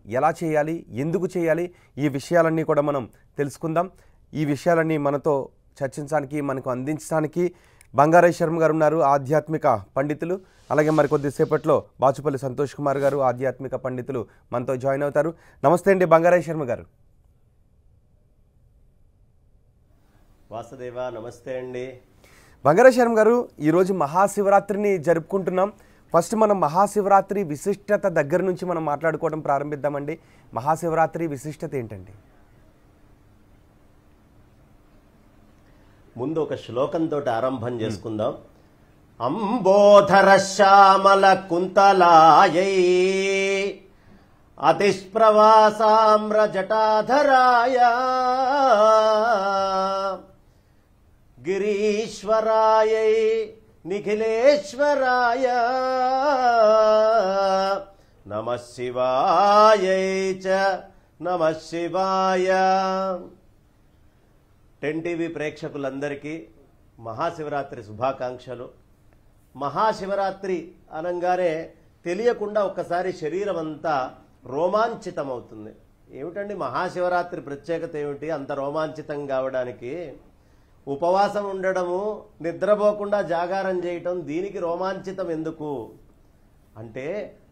ఎలా చేయాలి ఎందుకు చేయాలి ఈ విషయాలన్నీ కూడా మనం తెలుసుకుందాం ఈ విషయాలన్నీ మనతో చర్చించడానికి మనకు అందించడానికి బంగారయ్య శర్మ గారు ఉన్నారు ఆధ్యాత్మిక పండితులు అలాగే మరి కొద్దిసేపట్లో బాచుపల్లి సంతోష్ కుమార్ గారు ఆధ్యాత్మిక పండితులు మనతో జాయిన్ అవుతారు నమస్తే అండి బంగారయ్య శర్మ గారు వాసుదేవ నమస్తే అండి బంగారయ్య శర్మ గారు ఈరోజు మహాశివరాత్రిని జరుపుకుంటున్నాం ఫస్ట్ మనం మహాశివరాత్రి విశిష్టత దగ్గర నుంచి మనం మాట్లాడుకోవడం ప్రారంభిద్దామండి మహాశివరాత్రి విశిష్టత ఏంటండి ముందు ఒక శ్లోకంతో ఆరంభం చేసుకుందాం అంబోధర శ్యామల కుంతలాయై అతిష్ప్రవాసామ్ర జటాధరాయ గిరీశ్వరాయై నిఖిలేశ్వరాయ నమ శివాయై చ నమ శివాయ టెన్ టీవీ ప్రేక్షకులందరికీ మహాశివరాత్రి శుభాకాంక్షలు మహాశివరాత్రి అనగానే తెలియకుండా ఒక్కసారి శరీరం అంతా రోమాంచితమవుతుంది ఏమిటండి మహాశివరాత్రి ప్రత్యేకత ఏమిటి అంత రోమాంచితం కావడానికి ఉపవాసం ఉండడము నిద్రపోకుండా జాగారం చేయటం దీనికి రోమాంచితం ఎందుకు అంటే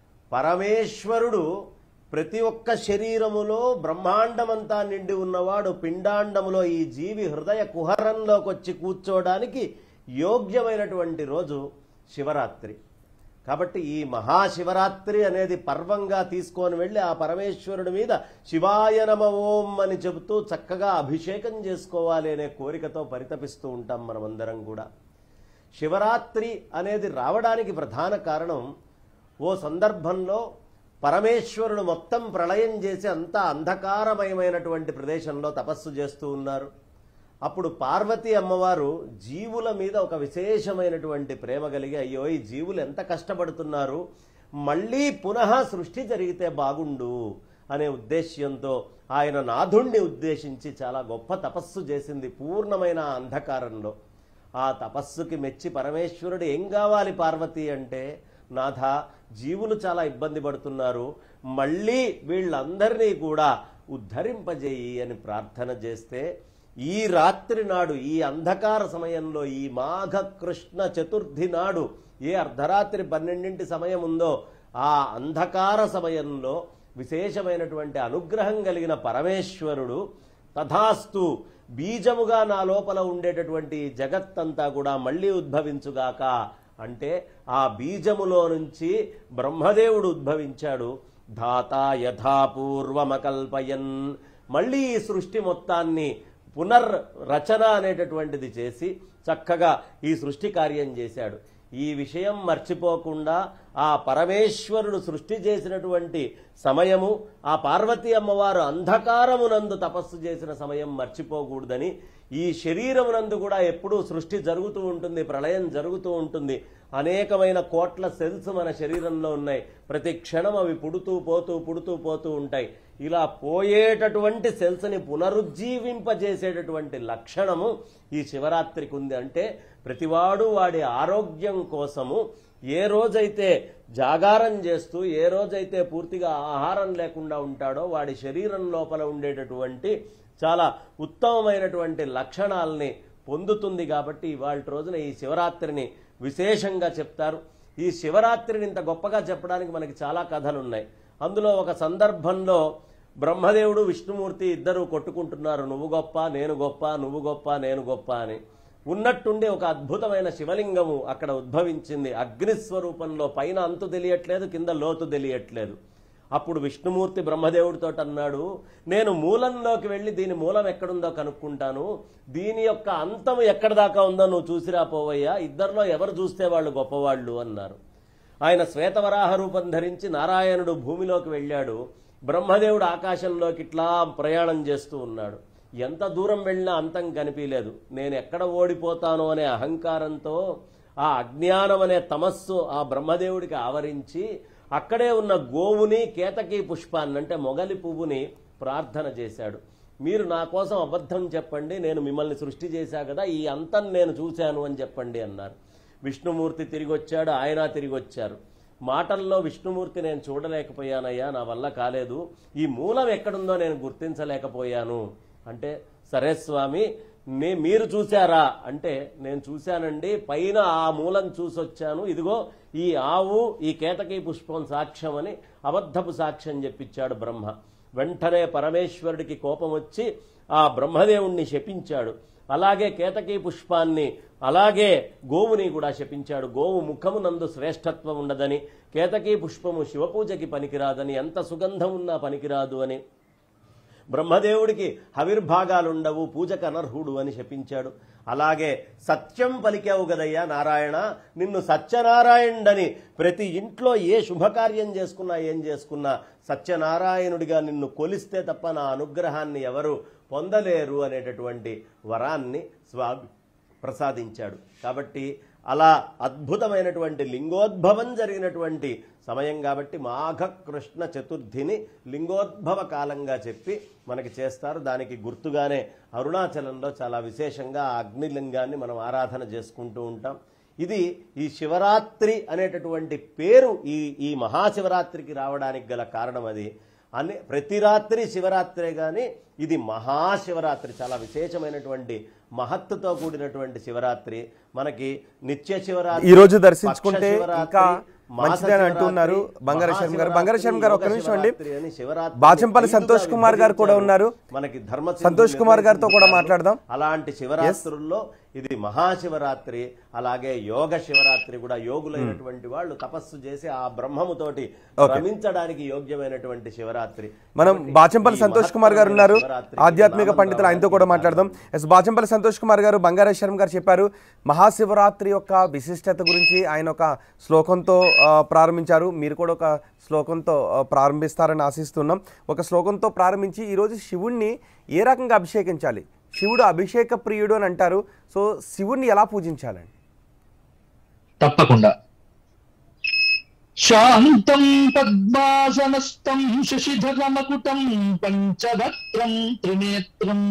పరమేశ్వరుడు ప్రతి ఒక్క శరీరములో బ్రహ్మాండమంతా నిండి ఉన్నవాడు పిండాండములో ఈ జీవి హృదయ కుహరంలోకి వచ్చి కూర్చోవడానికి యోగ్యమైనటువంటి రోజు శివరాత్రి కాబట్టి ఈ మహాశివరాత్రి అనేది పర్వంగా తీసుకొని వెళ్ళి ఆ పరమేశ్వరుడి మీద శివాయ నమ ఓం అని చెబుతూ చక్కగా అభిషేకం చేసుకోవాలి అనే కోరికతో పరితపిస్తూ ఉంటాం మనమందరం కూడా శివరాత్రి అనేది రావడానికి ప్రధాన కారణం ఓ సందర్భంలో పరమేశ్వరుడు మొత్తం ప్రళయం చేసి అంతా అంధకారమయమైనటువంటి ప్రదేశంలో తపస్సు చేస్తూ ఉన్నారు అప్పుడు పార్వతీ అమ్మవారు జీవుల మీద ఒక విశేషమైనటువంటి ప్రేమ కలిగి అయ్యో ఈ జీవులు ఎంత కష్టపడుతున్నారు మళ్ళీ పునః సృష్టి జరిగితే బాగుండు అనే ఉద్దేశ్యంతో ఆయన నాథుణ్ణి ఉద్దేశించి చాలా గొప్ప తపస్సు చేసింది పూర్ణమైన అంధకారంలో ఆ తపస్సుకి మెచ్చి పరమేశ్వరుడు ఏం కావాలి పార్వతి అంటే నాథ జీవులు చాలా ఇబ్బంది పడుతున్నారు మళ్ళీ వీళ్ళందరినీ కూడా ఉద్ధరింపజేయి అని ప్రార్థన చేస్తే ఈ రాత్రి నాడు ఈ అంధకార సమయంలో ఈ మాఘ కృష్ణ చతుర్థి నాడు ఏ అర్ధరాత్రి పన్నెండింటి సమయం ఉందో ఆ అంధకార సమయంలో విశేషమైనటువంటి అనుగ్రహం కలిగిన పరమేశ్వరుడు తథాస్తు బీజముగా నా లోపల ఉండేటటువంటి ఈ జగత్తంతా కూడా మళ్ళీ ఉద్భవించుగాక అంటే ఆ బీజములో నుంచి బ్రహ్మదేవుడు ఉద్భవించాడు ధాత యథాపూర్వమకల్పయన్ మళ్ళీ ఈ సృష్టి మొత్తాన్ని పునర్రచన అనేటటువంటిది చేసి చక్కగా ఈ సృష్టి కార్యం చేశాడు ఈ విషయం మర్చిపోకుండా ఆ పరమేశ్వరుడు సృష్టి చేసినటువంటి సమయము ఆ పార్వతీ అమ్మవారు అంధకారమునందు తపస్సు చేసిన సమయం మర్చిపోకూడదని ఈ శరీరమునందు కూడా ఎప్పుడూ సృష్టి జరుగుతూ ఉంటుంది ప్రళయం జరుగుతూ ఉంటుంది అనేకమైన కోట్ల సెల్స్ మన శరీరంలో ఉన్నాయి ప్రతి క్షణం అవి పుడుతూ పోతూ పుడుతూ పోతూ ఉంటాయి ఇలా పోయేటటువంటి సెల్స్ని పునరుజ్జీవింపజేసేటటువంటి లక్షణము ఈ శివరాత్రికి ఉంది అంటే ప్రతివాడు వాడి ఆరోగ్యం కోసము ఏ రోజైతే జాగారం చేస్తూ ఏ రోజైతే పూర్తిగా ఆహారం లేకుండా ఉంటాడో వాడి శరీరం లోపల ఉండేటటువంటి చాలా ఉత్తమమైనటువంటి లక్షణాలని పొందుతుంది కాబట్టి ఇవాళ రోజున ఈ శివరాత్రిని విశేషంగా చెప్తారు ఈ శివరాత్రిని ఇంత గొప్పగా చెప్పడానికి మనకి చాలా కథలు ఉన్నాయి అందులో ఒక సందర్భంలో బ్రహ్మదేవుడు విష్ణుమూర్తి ఇద్దరు కొట్టుకుంటున్నారు నువ్వు గొప్ప నేను గొప్ప నువ్వు గొప్ప నేను గొప్ప అని ఉన్నట్టుండి ఒక అద్భుతమైన శివలింగము అక్కడ ఉద్భవించింది అగ్నిస్వరూపంలో పైన అంతు తెలియట్లేదు కింద లోతు తెలియట్లేదు అప్పుడు విష్ణుమూర్తి బ్రహ్మదేవుడితో అన్నాడు నేను మూలంలోకి వెళ్ళి దీని మూలం ఎక్కడుందో కనుక్కుంటాను దీని యొక్క అంతం ఎక్కడ దాకా ఉందో నువ్వు చూసిరా పోవయ్యా ఇద్దరిలో ఎవరు చూస్తే వాళ్ళు గొప్పవాళ్ళు అన్నారు ఆయన శ్వేతవరాహ రూపం ధరించి నారాయణుడు భూమిలోకి వెళ్ళాడు బ్రహ్మదేవుడు ఆకాశంలోకి ఇట్లా ప్రయాణం చేస్తూ ఉన్నాడు ఎంత దూరం వెళ్ళినా అంతం కనిపించలేదు నేను ఎక్కడ ఓడిపోతాను అనే అహంకారంతో ఆ అజ్ఞానం అనే తమస్సు ఆ బ్రహ్మదేవుడికి ఆవరించి అక్కడే ఉన్న గోవుని కేతకి పుష్పాన్ని అంటే మొగలి పువ్వుని ప్రార్థన చేశాడు మీరు నా కోసం అబద్ధం చెప్పండి నేను మిమ్మల్ని సృష్టి చేశా కదా ఈ అంతం నేను చూశాను అని చెప్పండి అన్నారు విష్ణుమూర్తి తిరిగి వచ్చాడు ఆయన తిరిగి వచ్చారు మాటల్లో విష్ణుమూర్తి నేను చూడలేకపోయానయ్యా నా వల్ల కాలేదు ఈ మూలం ఎక్కడుందో నేను గుర్తించలేకపోయాను అంటే సరే స్వామి నే మీరు చూశారా అంటే నేను చూశానండి పైన ఆ మూలం చూసొచ్చాను ఇదిగో ఈ ఆవు ఈ కేతకీ పుష్పం సాక్ష్యం అని అబద్ధపు సాక్ష్యం చెప్పించాడు బ్రహ్మ వెంటనే పరమేశ్వరుడికి కోపం వచ్చి ఆ బ్రహ్మదేవుణ్ణి శపించాడు అలాగే కేతకీ పుష్పాన్ని అలాగే గోవుని కూడా శపించాడు గోవు ముఖమునందు శ్రేష్టత్వం ఉండదని కేతకీ పుష్పము శివపూజకి పనికిరాదని ఎంత సుగంధం ఉన్నా పనికిరాదు అని బ్రహ్మదేవుడికి హవిర్భాగాలుండవు పూజకు అనర్హుడు అని శపించాడు అలాగే సత్యం పలికావు గదయ్యా నారాయణ నిన్ను సత్యనారాయణుడని ప్రతి ఇంట్లో ఏ శుభకార్యం చేసుకున్నా ఏం చేసుకున్నా సత్యనారాయణుడిగా నిన్ను కొలిస్తే తప్ప నా అనుగ్రహాన్ని ఎవరు పొందలేరు అనేటటువంటి వరాన్ని స్వామి ప్రసాదించాడు కాబట్టి అలా అద్భుతమైనటువంటి లింగోద్భవం జరిగినటువంటి సమయం కాబట్టి మాఘ కృష్ణ చతుర్థిని లింగోద్భవ కాలంగా చెప్పి మనకి చేస్తారు దానికి గుర్తుగానే అరుణాచలంలో చాలా విశేషంగా ఆ అగ్నిలింగాన్ని మనం ఆరాధన చేసుకుంటూ ఉంటాం ఇది ఈ శివరాత్రి అనేటటువంటి పేరు ఈ ఈ మహాశివరాత్రికి రావడానికి గల కారణం అది అన్ని ప్రతి రాత్రి శివరాత్రే కానీ ఇది మహాశివరాత్రి చాలా విశేషమైనటువంటి మహత్తుతో కూడినటువంటి శివరాత్రి మనకి నిత్య శివరాత్రి ఈ రోజు దర్శించుకుంటే పక్ష శివరాత్రి, ఇంకా మాస మంచిదని అంటున్నారు శివరాత్రి, బంగారు శర్మ గారు. బంగారు శర్మ గారు, ఒక్క యోగ నిమిషం అండి. శివరాత్రి అని శివరాత్రిని బాచంపల్లి ఐదుగా సంతోష్ కుమార్ గారు కూడా విభజించారు. ఉన్నారు. మనకి ధర్మ సంతోష్ కుమార్ గారితో కూడా మాట్లాడదాం. అలాంటి శివరాత్రుల్లో ఇది మహాశివరాత్రి అలాగే యోగ శివరాత్రి కూడా యోగులైనటువంటి వాళ్ళు తపస్సు చేసి ఆ బ్రహ్మముతోటి Okay. రమించడానికి యోగ్యమైనటువంటి శివరాత్రి మనం కాబట్టి బాచంపల్లి ఈ సంతోష్ కుమార్ గారు ఉన్నారు శివరాత్రికి ఆధ్యాత్మిక నామం పండితులు ఆయనతో కూడా రావడానికి మాట్లాడదాం ఎస్ బాచంపల్లి సంతోష్ కుమార్ గారు బంగారేశ్వరం గారు చెప్పారు మహాశివరాత్రి యొక్క విశిష్టత గురించి ఆయన ఒక శ్లోకంతో ఆ, ప్రారంభించారు మీరు కూడా ఒక శ్లోకంతో ఆ, ప్రారంభిస్తారని ఆశిస్తున్నాం ఒక శ్లోకంతో ప్రారంభించి ఈరోజు శివుణ్ణి ఏ రకంగా అభిషేకించాలి శివుడు అభిషేక ప్రియుడు అని అంటారు సో శివుణ్ణి ఎలా పూజించాలండి తప్పకుండా శాంతం పద్మాసనస్థం శశిధరమకుటం పంచవక్త్రం త్రినేత్రం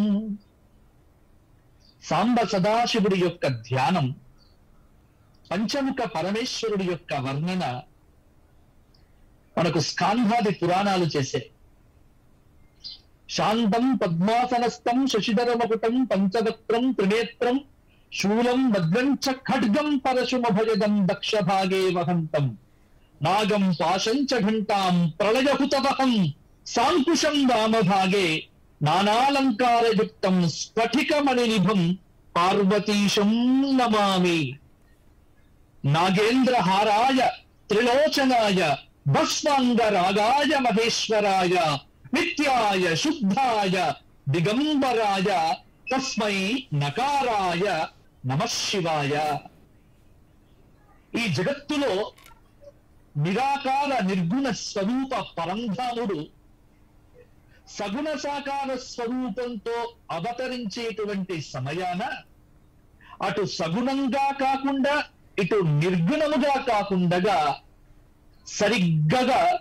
సాంబ సదాశివుడి యొక్క ధ్యానం పంచముఖ పరమేశ్వరుడి యొక్క వర్ణన మనకు స్కాంధాది పురాణాలు చేసే శాంతం పద్మాసనస్థం శశిధరమకుటం పంచవక్త్రం త్రినేత్రం శూలం వజ్రం చ ఖడ్గం పరశుమభయదం దక్షభాగే వహంతం నాగం పాశం చ ఘంటాం ప్రళయహుతవహం సాంకుశం వామభాగే నానాలంకారయుక్తం స్ఫటికమణినిభం పార్వతీశం నమామి నాగేంద్రహారాయ త్రిలోచనాయ భస్మాంగరాగాయ మహేశ్వరాయ నిత్యాయ శుద్ధాయ దిగంబరాయ తస్మై నకారాయ నమ శివాయ ఈ జగత్తులో నిరాకార నిర్గుణ స్వరూప పరంధాముడు సగుణ సాకార స్వరూపంతో అవతరించేటువంటి సమయాన అటు సగుణంగా కాకుండా ఇటు నిర్గుణముగా కాకుండా సరిగ్గగా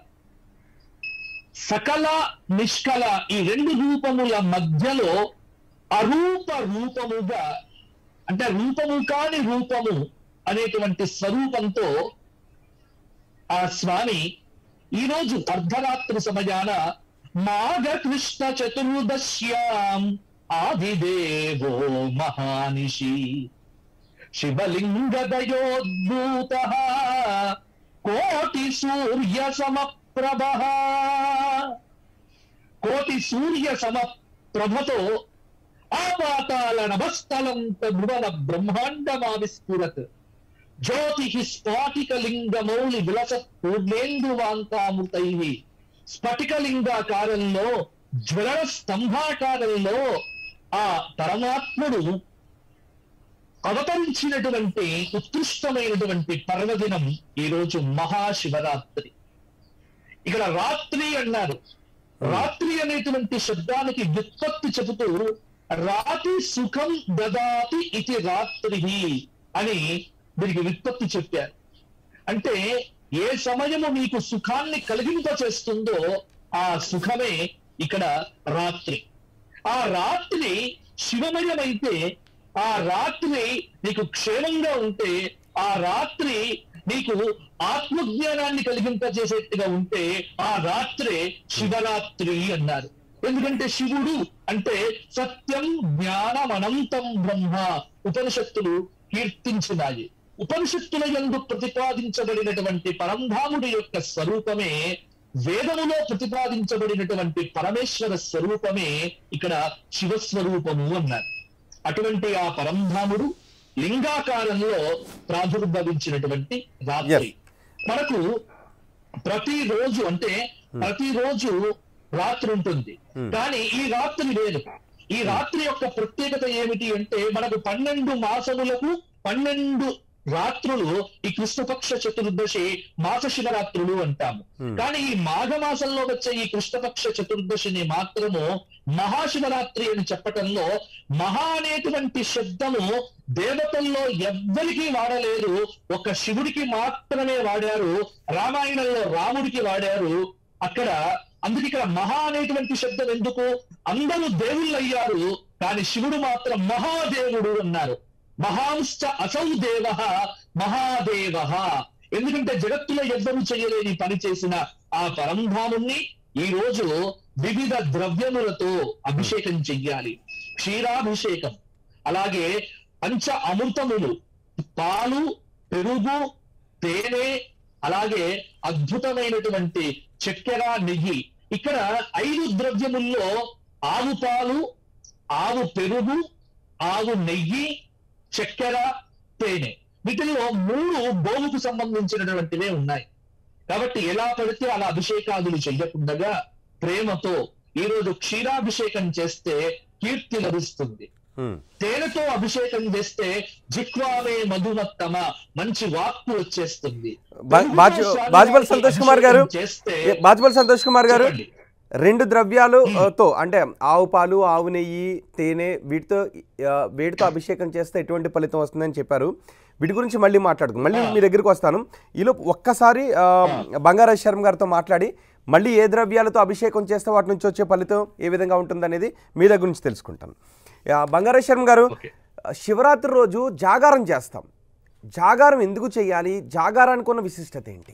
సకల నిష్కల ఈ రెండు రూపముల మధ్యలో అరూప రూపముగా అంటే రూపము కాని రూపము అనేటువంటి స్వరూపంతో ఆ స్వామి ఈరోజు అర్ధరాత్రి సమయాన మాఘ కృష్ణ చతుర్దశ్యాం ఆదిదేవో మహానిషి శివలింగదయోద్భూత కోటి సూర్య సమప్రభ కోటి సూర్య సమప్రభతో ఆపాతాల నమస్థలంత భువన బ్రహ్మాండమావిస్ఫురత్ జ్యోతి స్ఫాటికలింగమౌళి విలస పూర్ణేందువాంతామృతై స్ఫటికలింగాకారంలో జ్వలన స్తంభాకారంలో ఆ పరమాత్ముడు అవతరించినటువంటి ఉత్కృష్టమైనటువంటి పర్వదినం ఈ రోజు మహాశివరాత్రి ఇక్కడ రాత్రి అన్నారు రాత్రి అనేటువంటి శబ్దానికి వ్యుత్పత్తి చెబుతూ రాతి సుఖం దదాతి ఇది రాత్రి అని దీనికి వ్యుత్పత్తి చెప్పారు అంటే ఏ సమయము మీకు సుఖాన్ని కలిగింప చేస్తుందో ఆ సుఖమే ఇక్కడ రాత్రి ఆ రాత్రి శివమయమైతే ఆ రాత్రి నీకు క్షేమంగా ఉంటే ఆ రాత్రి నీకు ఆత్మజ్ఞానాన్ని కలిగింపజేసేట్టుగా ఉంటే ఆ రాత్రే శివరాత్రి అన్నారు ఎందుకంటే శివుడు అంటే సత్యం జ్ఞానం అనంతం బ్రహ్మ ఉపనిషత్తులు కీర్తించినాయి ఉపనిషత్తుల యందు ప్రతిపాదించబడినటువంటి పరంధాముడి యొక్క స్వరూపమే వేదములో ప్రతిపాదించబడినటువంటి పరమేశ్వర స్వరూపమే ఇక్కడ శివస్వరూపము అన్నారు అటువంటి ఆ పరంధాముడు లింగాకారంలో ప్రాదుర్భవించినటువంటి రాత్రి మనకు ప్రతిరోజు అంటే ప్రతిరోజు రాత్రి ఉంటుంది కానీ ఈ రాత్రి లేదు ఈ రాత్రి యొక్క ప్రత్యేకత ఏమిటి అంటే మనకు పన్నెండు మాసములకు పన్నెండు రాత్రులు ఈ కృష్ణపక్ష చతుర్దశి మాస శివరాత్రులు అంటాము కానీ ఈ మాఘ మాసంలో వచ్చే ఈ కృష్ణపక్ష చతుర్దశిని మాత్రము మహాశివరాత్రి అని చెప్పటంలో మహా అనేటువంటి శబ్దము దేవతల్లో ఎవ్వరికీ వాడలేరు ఒక శివుడికి మాత్రమే వాడారు రామాయణంలో రాముడికి వాడారు అక్కడ అందుకే ఇక్కడ మహా అనేటువంటి శబ్దం ఎందుకు అందరూ దేవుళ్ళు అయ్యారు కానీ శివుడు మాత్రం మహాదేవుడు అన్నారు మహాంశ్చ అసౌ దేవ మహాదేవ ఎందుకంటే జగత్తులో ఎవ్వరూ చేయలేని పని చేసిన ఆ పరంధాముణ్ణి ఈ రోజు వివిధ ద్రవ్యములతో అభిషేకం చెయ్యాలి క్షీరాభిషేకం అలాగే పంచ అమృతములు పాలు పెరుగు తేనె అలాగే అద్భుతమైనటువంటి చక్కెర నెయ్యి ఇక్కడ ఐదు ద్రవ్యముల్లో ఆవు పాలు ఆవు పెరుగు ఆవు నెయ్యి చక్కెర తేనె వీటిలో మూడు గోవుకు సంబంధించినటువంటివే ఉన్నాయి కాబట్టి ఎలా పడితే అలా అభిషేకాదులు చెయ్యకుండగా ప్రేమతో ఈ రోజు క్షీరాభిషేకం చేస్తే కీర్తి లభిస్తుంది హ్మ్. తేనెతో అభిషేకం చేస్తే జిక్వామే మధుమత్తమ మంచి వాక్కు వచ్చేస్తుంది బా- బాజు- బాజుపల్లి సంతోష్ కుమార్ గారు అభిషేకం చేస్తే ఏ, బాజుపల్లి సంతోష్ కుమార్ గారు చెప్పండి. రెండు ద్రవ్యాలు ఆ, తో అంటే ఆవు పాలు ఆవు నెయ్యి తేనె వీటితో ఆ, వీటితో అభిషేకం చేస్తే ఎటువంటి ఫలితం వస్తుందని చెప్పారు వీటి గురించి మళ్ళీ మాట్లాడుకుందాం మళ్ళీ మీ దగ్గరికి వస్తాను ఈలో ఒక్కసారి ఆ, బంగారాజ్ శర్మ గారితో మాట్లాడి మళ్ళీ ఏ ద్రవ్యాలతో అభిషేకం చేస్తే వాటి నుంచి వచ్చే ఫలితం ఏ విధంగా ఉంటుందనేది మీ దగ్గర నుంచి తెలుసుకుంటాను ఆ, బంగారాజ్ శర్మ గారు ఓకే. శివరాత్రి రోజు జాగారం చేస్తాం జాగారం ఎందుకు చేయాలి జాగారానికి ఉన్న విశిష్టత ఏంటి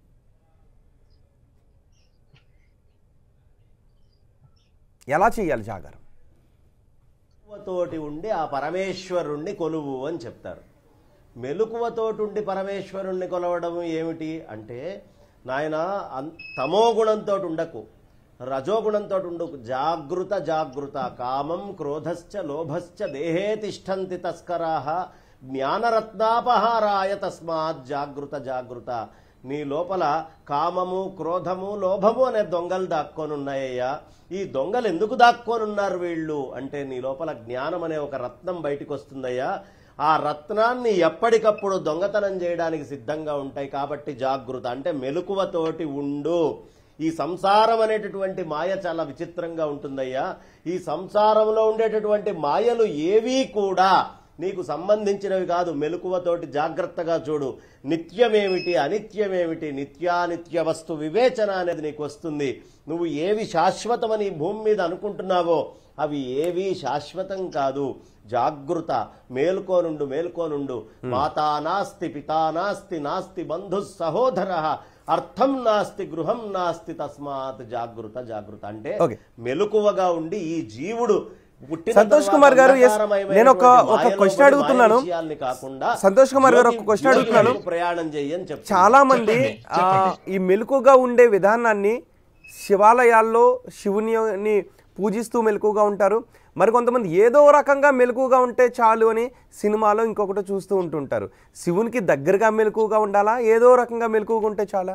ఎలా చేయాలి జాగారం మెలకువతోటి ఉండి ఆ పరమేశ్వరుణ్ణి కొలువు అని చెప్తారు మెలకువతోటి ఉండి పరమేశ్వరుణ్ణి కొలవడం ఏమిటి అంటే నాయన అన్- తమో గుణంతో ఉండకు రజోగుణంతో ఉండకు జాగృత జాగృత కామం క్రోధశ్చ లోభశ్చ దేహే తిష్టంతి తస్కరాహ జ్ఞానరత్నాపహారాయ తస్మాత్ జాగృత జాగృత నీ లోపల కామము క్రోధము లోభము అనే దొంగలు దాక్కొని ఉన్నాయ్యా ఈ దొంగలు ఎందుకు దాక్కొని ఉన్నారు వీళ్ళు అంటే నీ లోపల జ్ఞానం అనే ఒక రత్నం బయటికి వస్తుందయ్యా ఆ రత్నాన్ని ఎప్పటికప్పుడు దొంగతనం చేయడానికి సిద్ధంగా ఉంటాయి కాబట్టి జాగృత అంటే మెలకువతోటి ఉండు ఈ సంసారం అనేటటువంటి మాయ చాలా విచిత్రంగా ఉంటుందయ్యా ఈ సంసారంలో ఉండేటటువంటి మాయలు ఏవీ కూడా నీకు సంబంధించినవి కాదు మెలకువతోటి జాగ్రత్తగా చూడు నిత్యమేమిటి అనిత్యమేమిటి నిత్యానిత్య వస్తు వివేచన అనేది నీకు వస్తుంది నువ్వు ఏవి శాశ్వతమని ఈ భూమి మీద అనుకుంటున్నావో అవి ఏవి శాశ్వతం కాదు జాగృత మేల్కోనుండు మేల్కోనుండు మాతా నాస్తి పితా నాస్తి నాస్తి బంధు సహోదర అర్థం నాస్తి గృహం నాస్తి తస్మాత్ జాగృత జాగృత అంటే Okay. మెలకువగా ఉండి ఈ జీవుడు పుట్టిన సంతోష్ తర్వాత కుమార్ గారు, yes, అంధకారమయమైనటువంటి నేను ఒక- ఒక మాయలో question పడి అడుగుతున్నాను. మాయ విషయాల్ని కాకుండా సంతోష్ కుమార్ గారు, ఒక జ్యోతి- question జ్యోతి అడుగుతున్నాను. వైపు ప్రయాణం చెయ్యని చెప్తున్నారు. చాలా మంది చెప్పండి, ఆ, చెప్పండి. ఈ మెలకుగా ఉండే విధానాన్ని శివాలయాల్లో శివుని పూజిస్తూ మెలకుగా ఉంటారు మరి కొంతమంది ఏదో రకంగా మెలకుగా ఉంటే చాలు అని సినిమాలో ఇంకొకటి చూస్తూ ఉంటుంటారు శివునికి దగ్గరగా మెలకుగా ఉండాలా ఏదో రకంగా మెలకుగా ఉంటే చాలా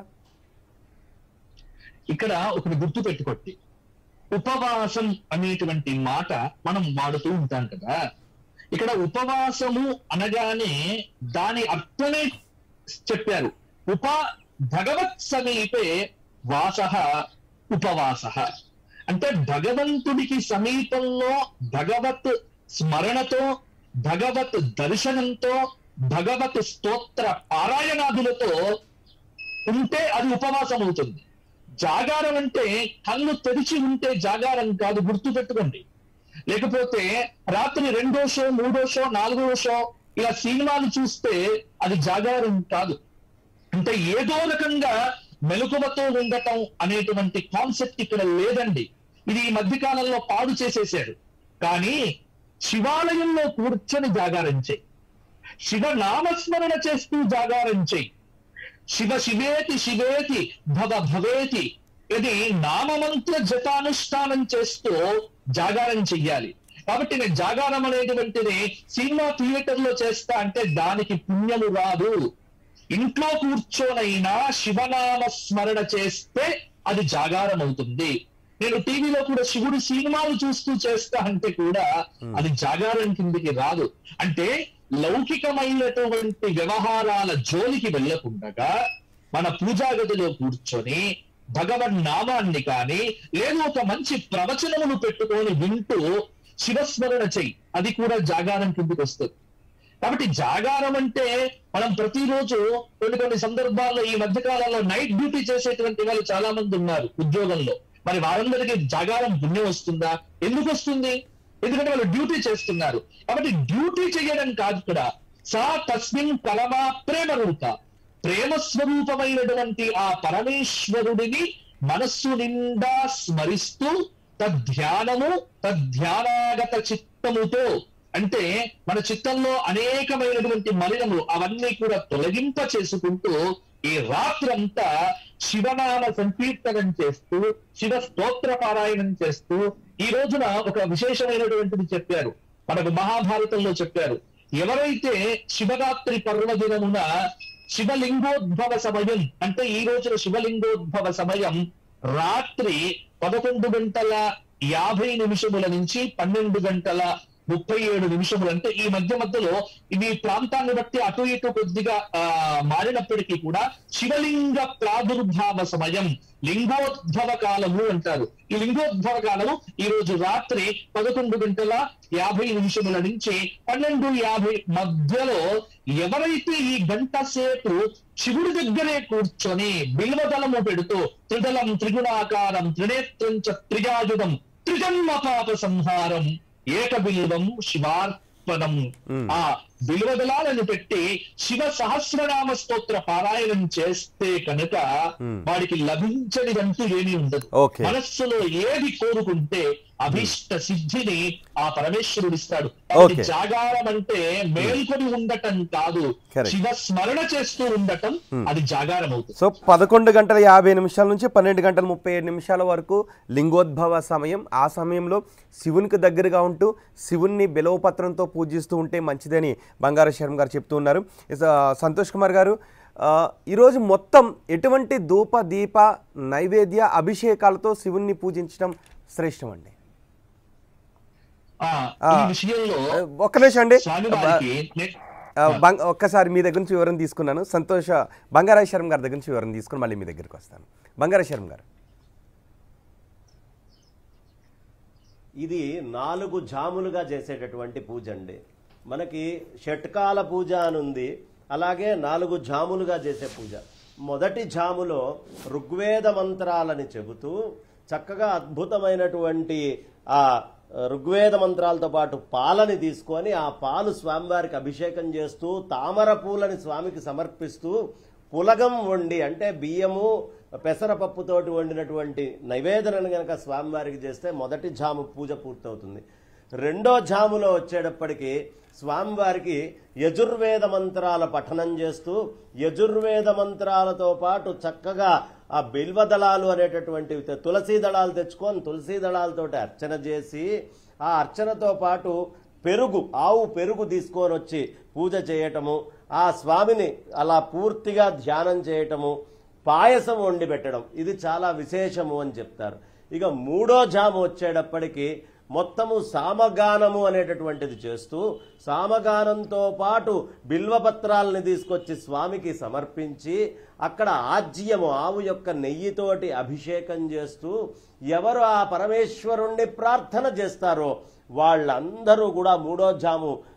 ఇక్కడ ఒకటి గుర్తు పెట్టుకోండి ఉపవాసం అనేటువంటి మాట మనం వాడుతూ ఉంటాం కదా ఇక్కడ ఉపవాసము అనగానే దాని అర్థమే చెప్పారు ఉప భగవత్ సమీపే వాస ఉపవాస అంటే భగవంతుడికి సమీపంలో భగవత్ స్మరణతో భగవత్ దర్శనంతో భగవత్ స్తోత్ర పారాయణాదులతో ఉంటే అది ఉపవాసం అవుతుంది జాగారం అంటే కళ్ళు తెరిచి ఉంటే జాగారం కాదు గుర్తు పెట్టుకోండి లేకపోతే రాత్రి రెండో షో మూడో షో నాలుగో షో ఇలా సినిమాలు చూస్తే అది జాగారం కాదు అంటే ఏదో రకంగా మెలకువతో ఉండటం అనేటువంటి కాన్సెప్ట్ ఇక్కడ లేదండి ఇది ఈ మధ్య కాలంలో పాడు చేసేసారు కానీ శివాలయంలో కూర్చొని జాగారం చేయి శివ నామస్మరణ చేస్తూ జాగారం చేయి శివ శివేతి శివేతి భవ భవేతి ఇది నామమంత్ర జతానుష్ఠానం చేస్తూ జాగారం చెయ్యాలి కాబట్టి నేను జాగారం అనేటువంటిది సినిమా థియేటర్ లో చేస్తా అంటే దానికి పుణ్యము రాదు ఇంట్లో కూర్చోనైనా శివనామ స్మరణ చేస్తే అది జాగారం అవుతుంది నేను టీవీలో కూడా శివుడి సినిమాలు చూస్తూ చేస్తా అంటే కూడా అది జాగారం కిందికి రాదు అంటే లౌకికమైనటువంటి వ్యవహారాల జోలికి వెళ్ళకుండగా మన పూజా గదిలో కూర్చొని భగవన్ నామాన్ని కానీ లేదు ఒక మంచి ప్రవచనమును పెట్టుకొని వింటూ శివస్మరణ చెయ్యి అది కూడా జాగారం కిందికి వస్తుంది కాబట్టి జాగారం అంటే మనం ప్రతిరోజు కొన్ని కొన్ని సందర్భాల్లో ఈ మధ్య కాలంలో నైట్ డ్యూటీ చేసేటువంటి వాళ్ళు చాలా మంది ఉన్నారు ఉద్యోగంలో మరి వారందరికీ జాగారం పుణ్యం వస్తుందా ఎందుకు వస్తుంది ఎందుకంటే వాళ్ళు డ్యూటీ చేస్తున్నారు కాబట్టి డ్యూటీ చేయడం కాదు ఇక్కడ సా తస్మిన్ కలమా ప్రేమ రూప ప్రేమ స్వరూపమైనటువంటి ఆ పరమేశ్వరుడిని మనస్సు నిండా స్మరిస్తూ తద్ధ్యానము తద్ధ్యానాగత చిత్తముతో అంటే మన చిత్తంలో అనేకమైనటువంటి మలినములు అవన్నీ కూడా తొలగింప చేసుకుంటూ ఈ రాత్రంతా శివనామ సంకీర్తనం చేస్తూ శివ స్తోత్ర పారాయణం చేస్తూ ఈ రోజున ఒక విశేషమైనటువంటిది చెప్పారు మనకు మహాభారతంలో చెప్పారు ఎవరైతే శివరాత్రి పర్వదినమున శివలింగోద్భవ సమయం అంటే ఈ రోజున శివలింగోద్భవ సమయం రాత్రి పదకొండు గంటల యాభై నిమిషముల నుంచి పన్నెండు గంటల ముప్పై ఏడు నిమిషములు అంటే ఈ మధ్య మధ్యలో ఇవి ప్రాంతాన్ని బట్టి అటు ఇటు కొద్దిగా ఆ మారినప్పటికీ కూడా శివలింగ ప్రాదుర్భావ సమయం లింగోద్భవ కాలము అంటారు ఈ లింగోద్భవ కాలము ఈ రోజు రాత్రి పదకొండు గంటల యాభై నిమిషముల నుంచి పన్నెండు యాభై మధ్యలో ఎవరైతే ఈ గంట సేపు శివుడి దగ్గరే కూర్చొని బిల్వదళము పెడుతూ త్రిదళం త్రిగుణాకారం త్రినేత్రం చ త్రిజాయుధం త్రిజన్మ పాప సంహారం ఏకబిల్వం శివార్పణం ఆ బిల్వదళాలను పెట్టి శివ సహస్రనామ స్తోత్ర పారాయణం చేస్తే కనుక వాడికి లభించనిదంటూ ఏమీ ఉండదు Okay. మనస్సులో ఏది కోరుకుంటే అభీష్ట సిద్ధిని ఆ పరమేశ్వరుడు ఇస్తాడు కాబట్టి Okay. జాగారం అంటే మేల్కొని ఉండటం కాదు Correct. శివ స్మరణ చేస్తూ ఉండటం అది జాగారం అవుతుంది సో పదకొండు గంటల యాభై నిమిషాల నుంచి పన్నెండు గంటల ముప్పై ఏడు నిమిషాల వరకు లింగోద్భవ సమయం ఆ సమయంలో శివునికి దగ్గరగా ఉంటూ శివుణ్ణి బెలవపత్రంతో పూజిస్తూ ఉంటే మంచిదని బంగారు శర్మ గారు చెప్తూ ఉన్నారు ఇస- సంతోష్ కుమార్ గారు ఆ, ఈరోజు మొత్తం ఎటువంటి ధూప దీప నైవేద్య అభిషేకాలతో శివుణ్ణి పూజించడం శ్రేష్టం అండి ఆ ఆ. ఈ విషయంలో ఆ, ఒక్క నిమిషం అండి స్వామివారికి నే- ఆ, బంగ్ ఒక్కసారి మీ దగ్గర నుంచి వివరణ తీసుకున్నాను సంతోష బంగారాయ శర్మ గారి దగ్గర నుంచి వివరణ తీసుకుని మళ్ళీ మీ దగ్గరికి వస్తాను బంగారాయ శర్మ గారు ఇది నాలుగు జాములుగా చేసేటటువంటి పూజ అండి మనకి షట్కాల పూజ అని ఉంది అలాగే నాలుగు జాములుగా చేసే పూజ మొదటి జాములో ఋగ్వేద మంత్రాలని చెబుతూ చక్కగా అద్భుతమైనటువంటి ఆ ఋగ్వేద మంత్రాలతో పాటు పాలని తీసుకొని ఆ పాలు స్వామివారికి అభిషేకం చేస్తూ తామర పూలని స్వామికి సమర్పిస్తూ పులగం వండి అంటే బియ్యము పెసరపప్పుతోటి వండినటువంటి నైవేదనను గనక స్వామివారికి చేస్తే మొదటి జాము పూజ పూర్తవుతుంది రెండో జాములో వచ్చేటప్పటికి స్వామివారికి యజుర్వేద మంత్రాల పఠనం చేస్తూ యజుర్వేద మంత్రాలతో పాటు చక్కగా ఆ బిల్వదళాలు అనేటటువంటి తులసీ దళాలు తెచ్చుకొని తులసీ దళాలతోటి అర్చన చేసి ఆ అర్చనతో పాటు పెరుగు ఆవు పెరుగు తీసుకొని వచ్చి పూజ చేయటము ఆ స్వామిని అలా పూర్తిగా ధ్యానం చేయటము పాయసం వండి పెట్టడం ఇది చాలా విశేషము అని చెప్తారు ఇక మూడో జాము వచ్చేటప్పటికి మొత్తము సామగానము అనేటటువంటిది చేస్తూ సామగానంతో పాటు బిల్వపత్రాలని తీసుకొచ్చి స్వామికి సమర్పించి అక్కడ ఆజ్యము ఆవు యొక్క నెయ్యితోటి అభిషేకం చేస్తూ ఎవరు ఆ పరమేశ్వరుణ్ణి ప్రార్థన చేస్తారో వాళ్ళందరూ కూడా మూడో జాము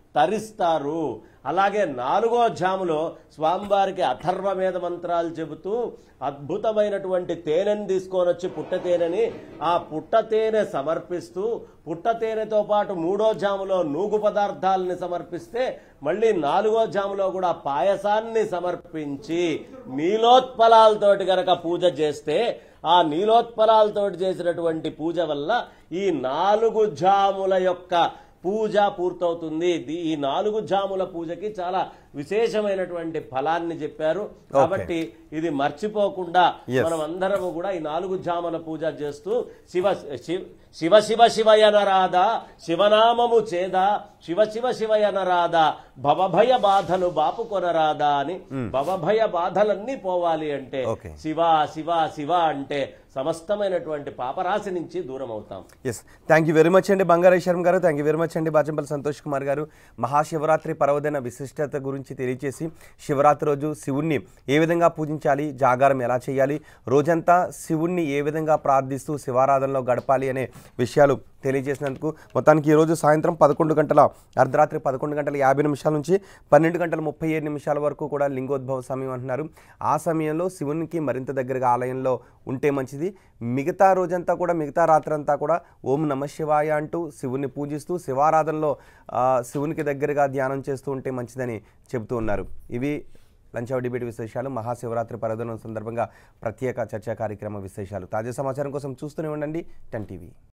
తరిస్తారు అలాగే నాలుగో జాములో స్వామివారికి అథర్వవేద మంత్రాలు చెబుతూ అద్భుతమైనటువంటి తేనెని తీసుకొని వచ్చి పుట్ట తేనెని ఆ పుట్ట తేనె సమర్పిస్తూ పుట్ట తేనెతో పాటు మూడో జాములో నూగు పదార్థాలని సమర్పిస్తే మళ్ళీ నాలుగో జాములో కూడా పాయసాన్ని సమర్పించి నీలోత్పలాలతోటి గనక పూజ చేస్తే ఆ నీలోత్పలాలతోటి చేసినటువంటి పూజ వల్ల ఈ నాలుగు జాముల యొక్క పూజ పూర్తవుతుంది ది- ఈ నాలుగు జాముల పూజకి చాలా విశేషమైనటువంటి ఫలాన్ని చెప్పారు కాబట్టి ఇది మర్చిపోకుండా Yes. మనం అందరము కూడా ఈ నాలుగు జాముల పూజ చేస్తూ శివ శివ శివ శివ శివయనరాధ శివనామము చేద శివ శివ శివయనరాధ భవభయ బాధలు బాపు కొనరాదా అని భవభయ బాధలన్నీ పోవాలి అంటే Okay. శివ శివ శివ అంటే సమస్తమైనటువంటి పాపరాశి నుంచి దూరం అవుతాం yes thank you very much అండి బంగారేశ్వరం గారు థ్యాంక్ యూ వెరీ మచ్ అండి బాచంపల్లి సంతోష్ కుమార్ గారు మహాశివరాత్రి పర్వదిన విశిష్టత గురించి తెలియచేసి శివరాత్రి రోజు శివుణ్ణి ఏ విధంగా పూజించాలి జాగారం ఎలా చేయాలి రోజంతా శివుణ్ణి ఏ విధంగా ప్రార్థిస్తూ శివారాధనలో గడపాలి అనే విషయాలు తెలియజేసినందుకు మొత్తానికి ఈరోజు సాయంత్రం పదకొండు గంటల అర్ధరాత్రి పదకొండు గంటల యాభై నిమిషాల నుంచి పన్నెండు గంటల ముప్పై ఏడు నిమిషాల వరకు కూడా లింగోద్భవ సమయం అంటున్నారు ఆ సమయంలో శివునికి మరింత దగ్గరగా ఆలయంలో ఉంటే మంచిది మిగతా రోజంతా కూడా మిగతా రాత్రంతా కూడా ఓం నమ శివాయ అంటూ శివుని పూజిస్తూ శివారాధనలో ఆ, శివునికి దగ్గరగా ధ్యానం చేస్తూ ఉంటే మంచిదని చెబుతూ ఉన్నారు ఇవి లంచ్ అవర్ డిబేట్ విశేషాలు మహాశివరాత్రి పర్వదినం సందర్భంగా ప్రత్యేక చర్చా కార్యక్రమ విశేషాలు తాజా సమాచారం కోసం చూస్తూనే ఉండండి టెన్ టీవీ